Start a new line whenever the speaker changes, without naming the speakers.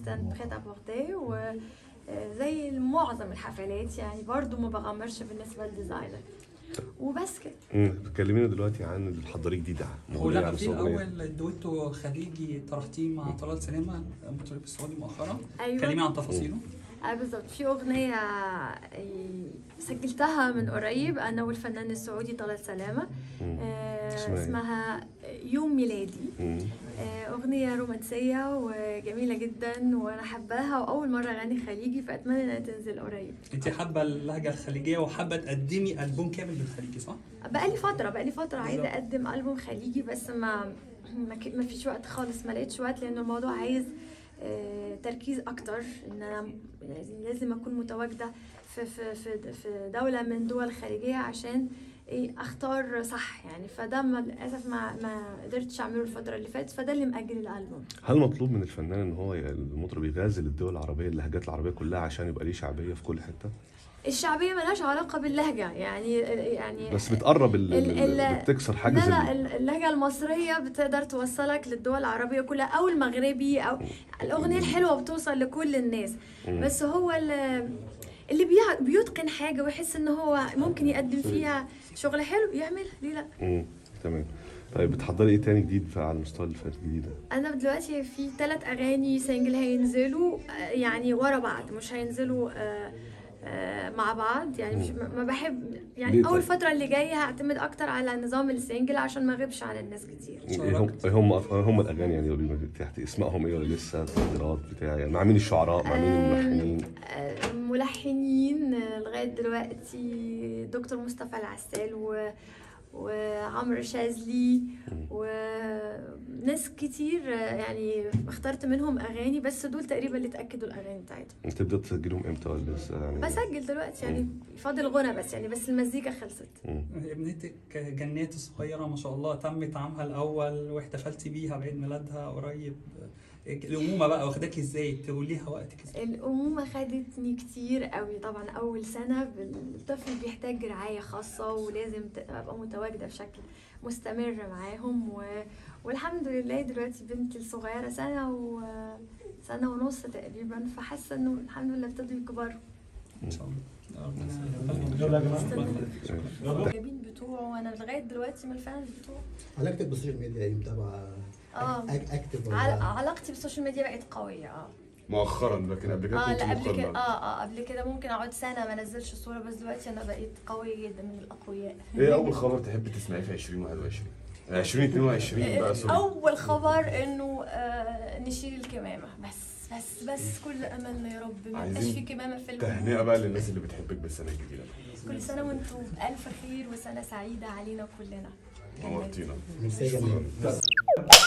فستان بريت ابورتي و آه، زي معظم الحفلات يعني برضو ما بغمرش بالنسبه للديزاينر وبس كده
امم كلمينا دلوقتي عن اللي بتحضريه جديد
هو
مغنية
لا
على
في
صوت أغنية.
الاول دويتو خليجي طرحتيه مع طلال سلامه المطرب السعودي مؤخرا
ايوه
كلمي عن تفاصيله
آه بالظبط في أغنية آه، سجلتها من قريب أنا والفنان السعودي طلال سلامة
مم.
آه،
اسمها إيه؟
اسمها يوم ميلادي
مم.
آه، أغنية رومانسية وجميلة جدا وأنا حباها وأول مرة أغني خليجي فأتمنى إنها تنزل قريب
انت حابه اللهجه الخليجيه وحابه تقدمي البوم كامل بالخليجي صح؟
بقالي فترة بقالي فترة عايزة
بالظبط.
أقدم ألبوم خليجي بس ما ما ك- ما فيش وقت خالص ما لقيتش وقت لأن الموضوع عايز آه، تركيز أكتر إن أنا لازم- لازم أكون متواجدة في في في في دولة من دول الخارجية عشان إيه أختار صح يعني فده ما- للأسف ما ما قدرتش أعمله الفترة اللي فاتت فده اللي مأجل الألبوم
هل مطلوب من الفنان ان هو ي- المطرب يغازل الدول العربيه اللهجات العربيه كلها عشان يبقى ليه شعبيه في كل حته
الشعبية ملهاش علاقة باللهجة يعني يعني
بس بتقرب ال-
ال-
ال-
ال-
بتكسر
لا
حاجز
لا
ال-
ال- اللهجة المصرية بتقدر توصلك للدول العربية كلها أو المغربي أو الأغنية الحلوة بتوصل لكل الناس
مم.
بس هو ال- اللي بيع- بيتقن حاجة ويحس إن هو ممكن يقدم فيها شغل حلو يعملها ليه لا
مم. تمام طيب بتحضري ايه تاني جديد بقى على المستوى الفات الجديده
أنا دلوقتي في ثلاث أغاني سنجل هينزلوا آه، يعني ورا بعض مش هينزلوا آه، آه، مع بعض يعني مش ما بحب
ليه
يعني أول
طيب؟
فترة اللي جاية هعتمد أكتر على نظام السنجل عشان ما أغيبش على الناس كتير
ايه هم إيه هم إيه هم الاغاني يعني قولي لي تحت اسمائهم ايه ولا لسه تقديرات بتاع يعني مع مين الشعراء مع مين الملحنين
آه، ملحنين آه، لغاية دلوقتي دكتور مصطفى العسال و وعمرو شاذلي وناس كتير آه، يعني اخترت منهم اغاني بس دول تقريبا اللي اتاكدوا الاغاني بتاعتهم
تبدا تسجلهم امتى ولا لسه يعني
بسجل دلوقتي يعني فاضل غنى بس يعني بس المزيكا خلصت
مم.
ابنتك جنات الصغيره ما شاء الله تم طعامها الاول واحتفلتي بيها بعيد ميلادها قريب الامومه بقى واخداكي ازاي تقوليها وقتك ازاي
الأمومة خدتني كتير قوي طبعا أول سنة الطفل بيحتاج رعاية خاصة ولازم أبقى متواجدة بشكل مستمر معاهم و... والحمد لله دلوقتي بنتي الصغيرة سنة و سنة ونص تقريبا فحاسة إنه الحمد لله ابتدوا يكبروا
ان شاء الله ربنا يحفظهم.
المعجبين بتوعه وأنا لغاية دلوقتي من الفانز بتوعه
علاقتك بالسوشيال ميديا ايه متابعه
اه
أك- اكتف
عل...
ولا
علاقتي بالسوشيال ميديا بقت قوية اه
مؤخرا لكن قبل كده
اه
كنت
لا قبل كده
مقلة
اه اه قبل كده ممكن اقعد سنة ما انزلش صورة بس دلوقتي انا بقيت قوية جدا من الاقوياء
ايه اول خبر تحب تسمعيه في 2021 2022 بقى سوري
اول خبر انه آه نشيل الكمامه بس بس بس كل املنا يا رب ما يبقاش
عايزين
في كمامه في
تهنئه
البيت
بقى للناس اللي بتحبك بالسنه الجديده
كل سنه وانتم بالف خير وسنه سعيده علينا كلنا
نورتينا
ميرسي يا جميل